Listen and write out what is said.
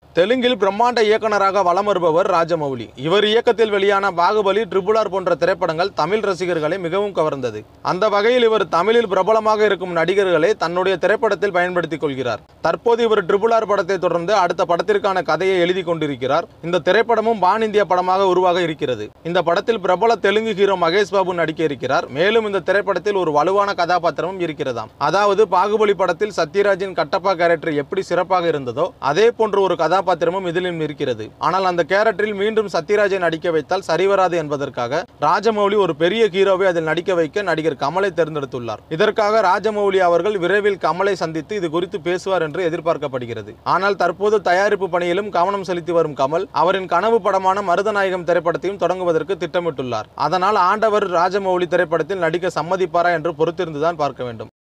தெலுங்கில் பிரம்மாண்ட இயக்குனராக வலம் வருபவர் ராஜமௌலி இவர் இயக்கத்தில் வெளியான பாகுபலி ட்ரிபுல் ஆர் போன்ற திரைப்படங்கள் தமிழ் ரசிகர்களை மிகவும் கவர்ந்தது அந்த வகையில் இவர் தமிழில் பிரபலமாக இருக்கும் நடிகர்களை தன்னுடைய திரைப்படத்தில் பயன்படுத்திக் கொள்கிறார் தற்போது இவர் ட்ரிபுல் ஆர் படத்தை தொடர்ந்து அடுத்த படத்திற்கான கதையை எழுதி கொண்டிருக்கிறார் இந்த திரைப்படமும் பான் இந்திய படமாக உருவாக இருக்கிறது இந்த படத்தில் பிரபல தெலுங்கு ஹீரோ மகேஷ் பாபு நடிக்க இருக்கிறார் மேலும் இந்த திரைப்படத்தில் ஒரு வலுவான கதாபாத்திரமும் இருக்கிறதாம் அதாவது பாகுபலி படத்தில் சத்யராஜின் கட்டப்பா கேரக்டர் எப்படி சிறப்பாக இருந்ததோ அதே போன்ற ஒரு கதாபாத்திரமும் இதிலும் இருக்கிறது ஆனால் அந்த கேரக்டரில் மீண்டும் சத்யராஜை நடிக்க வைத்தால் சரிவராது என்பதற்காக ராஜமௌலி ஒரு பெரிய ஹீரோவை அதில் நடிக்க வைக்க நடிகர் கமலை தேர்ந்தெடுத்துள்ளார் இதற்காக ராஜமௌலி அவர்கள் விரைவில் கமலை சந்தித்து இது குறித்து பேசுவார் என்று எதிர்பார்க்கப்படுகிறது ஆனால் தற்போது தயாரிப்பு பணியிலும் கவனம் செலுத்தி வரும் கமல் அவரின் கனவு படமான மருதநாயகம் திரைப்படத்தையும் தொடங்குவதற்கு திட்டமிட்டுள்ளார் அதனால் ஆண்டவர் ராஜமௌலி திரைப்படத்தில் நடிக்க சம்மதிப்பாரா என்று பொறுத்திருந்துதான் பார்க்க வேண்டும்